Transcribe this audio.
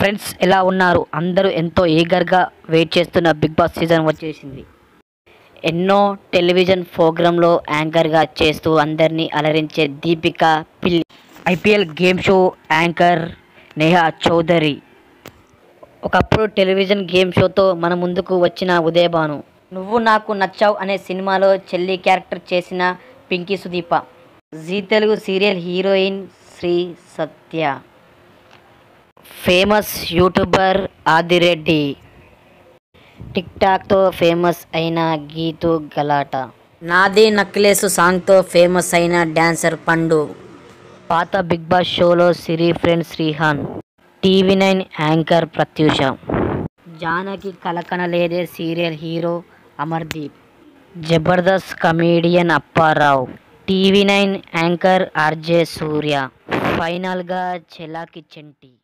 friends ఎలా ఉన్నారు అందరూ ఎంతో ఈగర్గా వెయిట్ చేస్తున్న బిగ్ బాస్ సీజన్ వచ్చేసింది ఎన్నో టెలివిజన్ ప్రోగ్రాంలో యాంకర్గా చేస్తూ అందరినీ అలరించే Deepika Pilli IPL game show anchor Neha Chowdary ఒకప్పుడు టెలివిజన్ గేమ్ షోతో మన ముందుకు వచ్చిన ఉదయభాను నువ్వు నాకు నచ్చావు అనే సినిమాలో చెల్లి క్యారెక్టర్ చేసిన Pinky Sudeepa Zee Telugu serial heroine Sri Satya famous youtuber Adireddy tick టాక్తో ఫేమస్ అయిన గీతు గలాట నాది నక్లెస్ సాంగ్తో ఫేమస్ అయిన డాన్సర్ పండు పాత బిగ్ బాస్ షోలో Siri friend Srihan TV nine anchor Prathyusha Janaki కలకనలేదే serial hero Amardeep Jabardasth comedian Apparao TV nine anchor RJ Surya ఫైనల్గా చెలాకి చెంటి